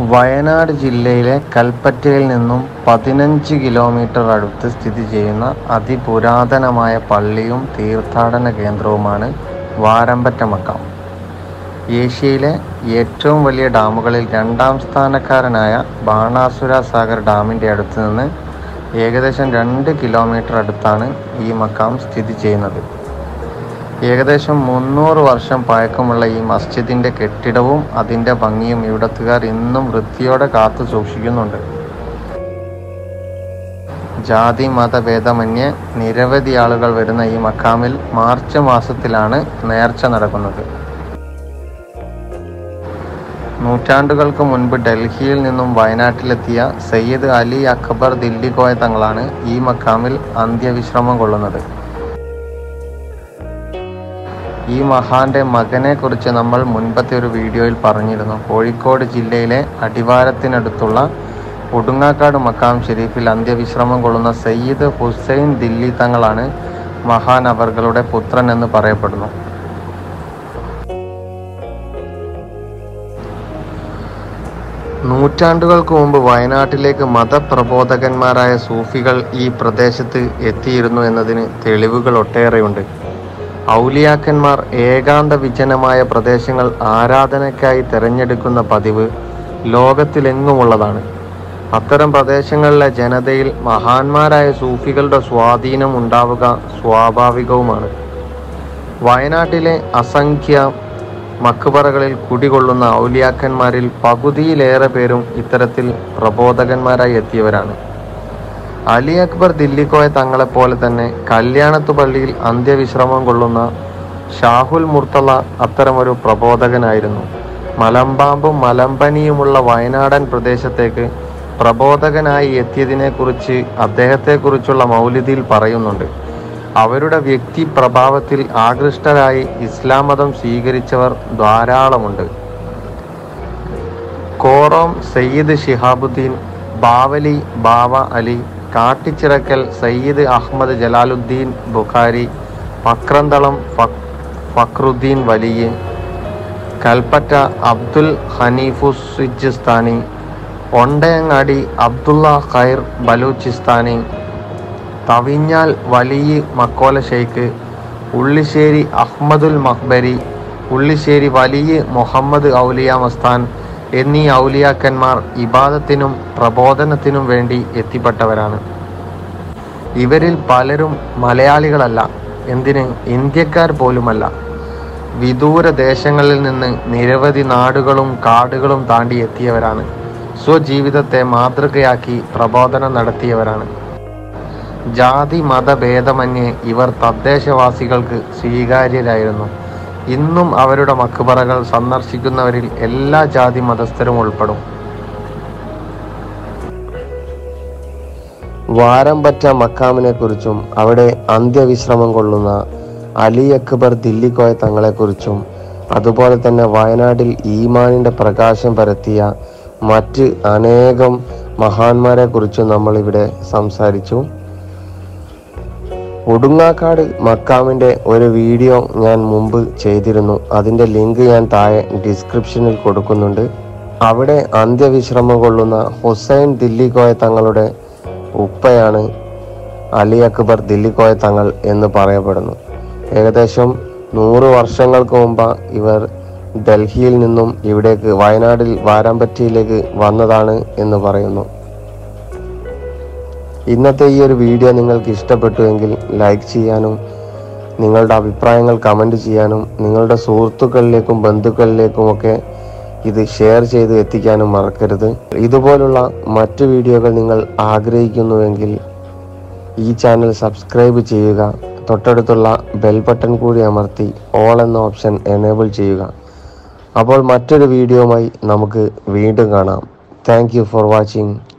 വയനാട് ജില്ലയിലെ കൽപ്പറ്റയിൽ നിന്നും പതിനഞ്ച് കിലോമീറ്റർ അടുത്ത് സ്ഥിതി ചെയ്യുന്ന അതിപുരാതനമായ പള്ളിയും തീർത്ഥാടന കേന്ദ്രവുമാണ് വാരമ്പറ്റ മക്കാം ഏഷ്യയിലെ ഏറ്റവും വലിയ ഡാമുകളിൽ രണ്ടാം സ്ഥാനക്കാരനായ ബാണാസുര സാഗർ ഡാമിൻ്റെ അടുത്ത് നിന്ന് ഏകദേശം രണ്ട് കിലോമീറ്റർ അടുത്താണ് ഈ മക്കാം സ്ഥിതി ചെയ്യുന്നത് ഏകദേശം മുന്നൂറ് വർഷം പഴക്കമുള്ള ഈ മസ്ജിദിന്റെ കെട്ടിടവും അതിന്റെ ഭംഗിയും ഇവിടത്തുകാർ ഇന്നും വൃത്തിയോടെ കാത്തു സൂക്ഷിക്കുന്നുണ്ട് ജാതി മതഭേദമന്യേ നിരവധി ആളുകൾ വരുന്ന ഈ മക്കാമിൽ മാർച്ച് മാസത്തിലാണ് നേർച്ച നടക്കുന്നത് നൂറ്റാണ്ടുകൾക്ക് മുൻപ് ഡൽഹിയിൽ നിന്നും വയനാട്ടിലെത്തിയ സയ്യിദ് അലി അക്ബർ ദില്ലി കോയ തങ്ങളാണ് ഈ മക്കാമിൽ അന്ത്യവിശ്രമം കൊള്ളുന്നത് ഈ മഹാന്റെ മകനെ കുറിച്ച് നമ്മൾ മുൻപത്തെ ഒരു വീഡിയോയിൽ പറഞ്ഞിരുന്നു കോഴിക്കോട് ജില്ലയിലെ അടിവാരത്തിനടുത്തുള്ള ഒടുങ്ങാക്കാട് മക്കാം ഷെരീഫിൽ അന്ത്യവിശ്രമം കൊള്ളുന്ന സയ്യിദ് ഹുസൈൻ ദില്ലി തങ്ങളാണ് മഹാൻ അവർകളുടെ പുത്രൻ എന്ന് പറയപ്പെടുന്നു നൂറ്റാണ്ടുകൾക്ക് മുമ്പ് വയനാട്ടിലേക്ക് മതപ്രബോധകന്മാരായ സൂഫികൾ ഈ പ്രദേശത്ത് എത്തിയിരുന്നു എന്നതിന് തെളിവുകൾ ഒട്ടേറെയുണ്ട് ഔലിയാക്കന്മാർ ഏകാന്ത വിജനമായ പ്രദേശങ്ങൾ ആരാധനയ്ക്കായി തിരഞ്ഞെടുക്കുന്ന പതിവ് ലോകത്തിലെങ്ങുമുള്ളതാണ് അത്തരം പ്രദേശങ്ങളിലെ ജനതയിൽ മഹാന്മാരായ സൂഫികളുടെ സ്വാധീനം ഉണ്ടാവുക സ്വാഭാവികവുമാണ് വയനാട്ടിലെ അസംഖ്യ മക്ബറകളിൽ കുടികൊള്ളുന്ന ഔലിയാക്കന്മാരിൽ പകുതിയിലേറെ പേരും ഇത്തരത്തിൽ പ്രബോധകന്മാരായി എത്തിയവരാണ് അലി അക്ബർ ദില്ലിക്കോയ തങ്ങളെപ്പോലെ തന്നെ കല്യാണത്തു പള്ളിയിൽ അന്ത്യവിശ്രമം കൊള്ളുന്ന ഷാഹുൽ മുർത്തല അത്തരമൊരു പ്രബോധകനായിരുന്നു മലമ്പാമ്പും മലമ്പനിയുമുള്ള വയനാടൻ പ്രദേശത്തേക്ക് പ്രബോധകനായി എത്തിയതിനെക്കുറിച്ച് അദ്ദേഹത്തെക്കുറിച്ചുള്ള മൗലിദിയിൽ പറയുന്നുണ്ട് അവരുടെ വ്യക്തി പ്രഭാവത്തിൽ ആകൃഷ്ടരായി ഇസ്ലാം മതം സ്വീകരിച്ചവർ ധാരാളമുണ്ട് കോറോം സയ്യിദ് ഷിഹാബുദ്ദീൻ ബാവലി ബാവ അലി കാട്ടിച്ചിറക്കൽ സയ്യിദ് അഹമ്മദ് ജലാലുദ്ദീൻ ബുഖാരി പക്രന്തളം ഫക് ഫക്രുദ്ദീൻ വലിയ കൽപ്പറ്റ അബ്ദുൽ ഹനീഫുസ് സിജിസ്ഥാനി ഒണ്ടയങ്ങാടി അബ്ദുള്ള ഖൈർ ബലൂചിസ്ഥാനി തവിഞ്ഞാൽ വലിയ മക്കോല ഷെയ്ഖ് ഉള്ളിശ്ശേരി അഹ്മദുൽ മഹ്ബരി ഉള്ളിശ്ശേരി വലിയ മുഹമ്മദ് ഔലിയ മസ്താൻ എന്നീ ഔലിയാക്കന്മാർ ഇബാദത്തിനും പ്രബോധനത്തിനും വേണ്ടി എത്തിപ്പെട്ടവരാണ് ഇവരിൽ പലരും മലയാളികളല്ല എന്തിന് ഇന്ത്യക്കാർ പോലുമല്ല വിദൂര ദേശങ്ങളിൽ നിന്ന് നിരവധി നാടുകളും കാടുകളും താണ്ടി എത്തിയവരാണ് സ്വജീവിതത്തെ മാതൃകയാക്കി പ്രബോധനം നടത്തിയവരാണ് ജാതി മതഭേദമന്യേ ഇവർ തദ്ദേശവാസികൾക്ക് സ്വീകാര്യരായിരുന്നു ഇന്നും അവരുടെ മക്ബറകൾ സന്ദർശിക്കുന്നവരിൽ എല്ലാ ജാതി മതസ്ഥരും ഉൾപ്പെടും വാരംപറ്റ മക്കാമിനെ കുറിച്ചും അവിടെ അന്ത്യവിശ്രമം കൊള്ളുന്ന അലി അക്ബർ ദില്ലിക്കോയ തങ്ങളെക്കുറിച്ചും അതുപോലെ തന്നെ വയനാട്ടിൽ ഈമാനിന്റെ പ്രകാശം പരത്തിയ മറ്റ് അനേകം മഹാന്മാരെ കുറിച്ചും നമ്മൾ ഇവിടെ സംസാരിച്ചു ഒടുങ്ങാക്കാട് മക്കാമിന്റെ ഒരു വീഡിയോ ഞാൻ മുമ്പ് ചെയ്തിരുന്നു അതിന്റെ ലിങ്ക് ഞാൻ താഴെ ഡിസ്ക്രിപ്ഷനിൽ കൊടുക്കുന്നുണ്ട് അവിടെ അന്ത്യവിശ്രമം കൊള്ളുന്ന ഹുസൈൻ ദില്ലിക്കോയ തങ്ങളുടെ ഉപ്പയാണ് അലി അക്ബർ ദില്ലിക്കോയ തങ്ങൾ എന്ന് പറയപ്പെടുന്നു ഏകദേശം നൂറ് വർഷങ്ങൾക്ക് മുമ്പ് ഇവർ ഡൽഹിയിൽ നിന്നും ഇവിടേക്ക് വയനാടിൽ വാരാമ്പറ്റിയിലേക്ക് വന്നതാണ് എന്ന് പറയുന്നു ഇന്നത്തെ ഈ ഒരു വീഡിയോ നിങ്ങൾക്ക് ഇഷ്ടപ്പെട്ടുവെങ്കിൽ ലൈക്ക് ചെയ്യാനും നിങ്ങളുടെ അഭിപ്രായങ്ങൾ കമൻറ്റ് ചെയ്യാനും നിങ്ങളുടെ സുഹൃത്തുക്കളിലേക്കും ബന്ധുക്കളിലേക്കും ഒക്കെ ഇത് ഷെയർ ചെയ്ത് എത്തിക്കാനും മറക്കരുത് ഇതുപോലുള്ള മറ്റു വീഡിയോകൾ നിങ്ങൾ ആഗ്രഹിക്കുന്നുവെങ്കിൽ ഈ ചാനൽ സബ്സ്ക്രൈബ് ചെയ്യുക തൊട്ടടുത്തുള്ള ബെൽ ബട്ടൺ കൂടി അമർത്തി ഓൾ എന്ന ഓപ്ഷൻ എനേബിൾ ചെയ്യുക അപ്പോൾ മറ്റൊരു വീഡിയോയുമായി നമുക്ക് വീണ്ടും കാണാം താങ്ക് യു ഫോർ വാച്ചിങ്